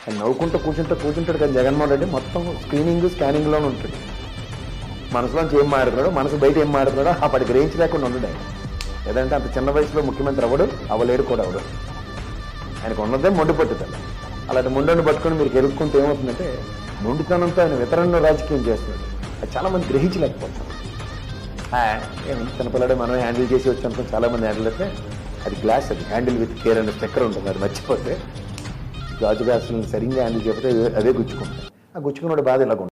ఆయన నవ్వుకుంటూ కూర్చుంటూ కూర్చుంటాడు కానీ జగన్మోహన్ రెడ్డి మొత్తం స్క్రీనింగ్ స్కానింగ్లోనే ఉంటాడు మనసులోంచి ఏం మాడుతున్నాడో మనసు బయట ఏం మాడుతున్నాడో ఆ పడి గ్రహించలేకుండా ఉండడు ఆయన లేదంటే అంత చిన్న వయసులో ముఖ్యమంత్రి అవ్వడు అవ్వలేడు కూడా అవ్వడు ఆయనకు ఉన్నదే మొండి పట్టుదల అలాంటి మొండని పట్టుకొని మీరు ఎదుర్కొంటే ఏమవుతుందంటే మొండితనంతో ఆయన వితరణలో రాజకీయం చేస్తున్నాడు అది చాలా మంది గ్రహించలేకపోతారు ఏమి చిన్నపిల్లడే మనం హ్యాండిల్ చేసి వచ్చి అనుకుని చాలా మంది హ్యాండిల్ అయితే అది గ్లాస్ అది హ్యాండిల్ విత్ కేర్ అనే స్టెక్కర్ ఉంటుంది అది మర్చిపోతే గాజు గ్లాసులను సరిగ్గా హ్యాండిల్ చేయకపోతే అదే గుచ్చుకుంటాయి ఆ గుచ్చుకున్న బాధ ఇలా ఉంటుంది